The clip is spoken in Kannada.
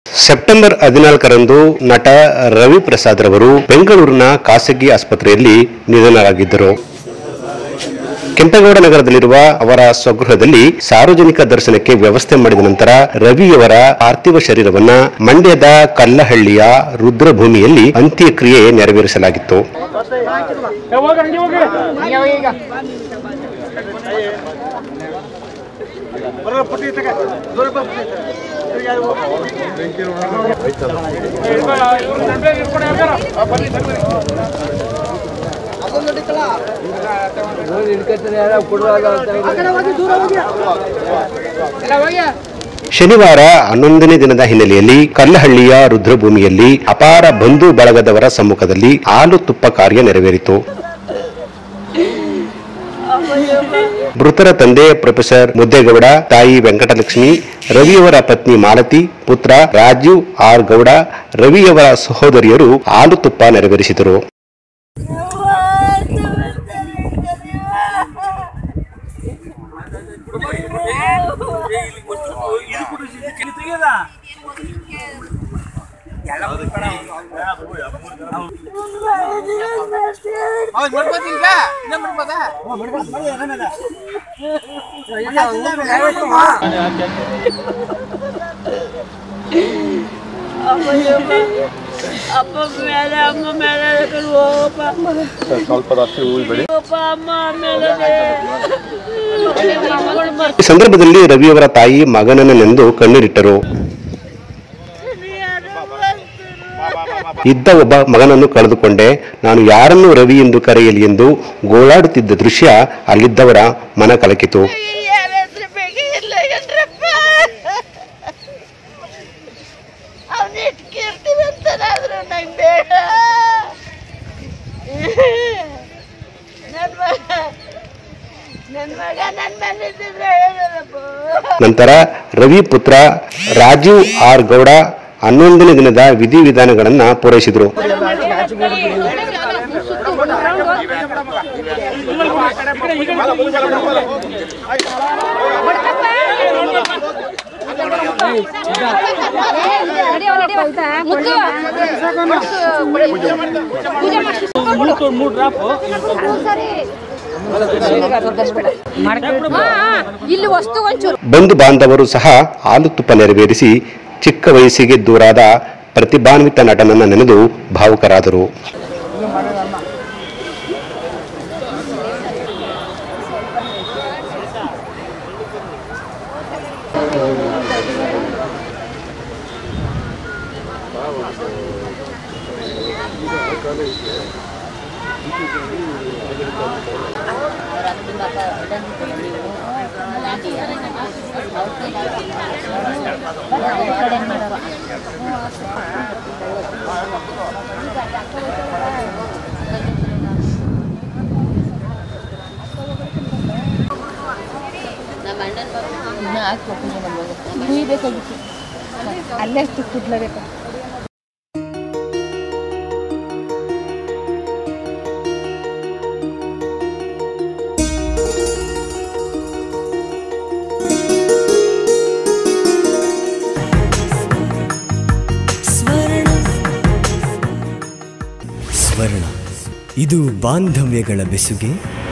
ಸೆಪ್ಟೆಂಬರ್ ಹದಿನಾಲ್ಕರಂದು ನಟ ರವಿ ಪ್ರಸಾದ್ ರವರು ಬೆಂಗಳೂರಿನ ಖಾಸಗಿ ಆಸ್ಪತ್ರೆಯಲ್ಲಿ ನಿಧನರಾಗಿದ್ದರು ಕೆಂಪೇಗೌಡ ನಗರದಲ್ಲಿರುವ ಅವರ ಸ್ವಗೃಹದಲ್ಲಿ ಸಾರ್ವಜನಿಕ ದರ್ಶನಕ್ಕೆ ವ್ಯವಸ್ಥೆ ಮಾಡಿದ ನಂತರ ರವಿಯವರ ಪಾರ್ಥಿವ ಶರೀರವನ್ನ ಮಂಡ್ಯದ ಕಲ್ಲಹಳ್ಳಿಯ ರುದ್ರಭೂಮಿಯಲ್ಲಿ ಅಂತ್ಯಕ್ರಿಯೆ ನೆರವೇರಿಸಲಾಗಿತ್ತು ಶನಿವಾರ ಹನ್ನೊಂದನೇ ದಿನದ ಹಿನ್ನೆಲೆಯಲ್ಲಿ ಕಲ್ಲಹಳ್ಳಿಯ ರುದ್ರಭೂಮಿಯಲ್ಲಿ ಅಪಾರ ಬಂಧು ಬಳಗದವರ ಸಮ್ಮುಖದಲ್ಲಿ ಹಾಲು ತುಪ್ಪ ಕಾರ್ಯ ನೆರವೇರಿತು ಮೃತರ ತಂದೆ ಪ್ರೊಫೆಸರ್ ಮುದ್ದೇಗೌಡ ತಾಯಿ ವೆಂಕಟಲಕ್ಷ್ಮಿ ರವಿಯವರ ಪತ್ನಿ ಮಾಲತಿ ಪುತ್ರ ರಾಜೀವ್ ಆರ್ ಗೌಡ ರವಿಯವರ ಸಹೋದರಿಯರು ಹಾಲು ತುಪ್ಪ ನೆರವೇರಿಸಿದರು ಅಪ್ಪ ಮೇಲೆ ಅಮ್ಮ ಮೇಲೆ ಹೋಗಪ್ಪ ಸ್ವಲ್ಪ ರಾತ್ರಿ ಹೋಗ್ಬೇಡಿ ಅಪ್ಪ ಅಮ್ಮ ಮೇಲೆ ಮಗಳು ಈ ಸಂದರ್ಭದಲ್ಲಿ ರವಿಯವರ ತಾಯಿ ಮಗನನ್ನೆಂದು ಕಣ್ಣೀರಿಟ್ಟರು ಇದ್ದ ಒಬ್ಬ ಮಗನನ್ನು ಕಳೆದುಕೊಂಡೆ ನಾನು ಯಾರನ್ನು ರವಿ ಎಂದು ಕರೆಯಲಿ ಎಂದು ಗೋಳಾಡುತ್ತಿದ್ದ ದೃಶ್ಯ ಅಲ್ಲಿದ್ದವರ ಮನ ಕಲಕಿತು ಯಾರಾದ್ರೂ ಬೇಗ ಇಲ್ಲ ಗಂಡ್ರಪ್ಪ ಅವನು ಇಟ್ಕಿರ್ತೀವಿ ಅಂತನಾದ್ರೂ ನಂಗೆ ಬೇಡ ನನ್ನ ಮಗ ನನ್ನ ಮಗ ನನ್ನ ಮೇಲೆ ಇದ್ದಿದ್ರೆ ಹೇಳಲ್ಲಪ್ಪ ನಂತರ ರವಿ ಪುತ್ರ ರಾಜೀವ್ ಆರ್ ಗೌಡ ಹನ್ನೊಂದನೇ ದಿನದ ವಿಧಿವಿಧಾನಗಳನ್ನ ಪೂರೈಸಿದರು ಇಲ್ಲಿ ವಸ್ತು ಒಂಚೂರು ಬಂಧು ಬಾಂಧವರು ಸಹ ಹಾಲು ತುಪ್ಪ ನೆರವೇರಿಸಿ ಚಿಕ್ಕ ವಯಸ್ಸಿಗೆ ದೂರಾದ ಪ್ರತಿಭಾನ್ವಿತ ನಟನನ್ನ ನೆನೆದು ಭಾವುಕರಾದರು ಅಲ್ಲೇ ಕುಡ್ಲೇಬೇಕು ಸ್ವರ್ಣ ಇದು ಬಾಂಧವ್ಯಗಳ ಬೆಸುಗೆ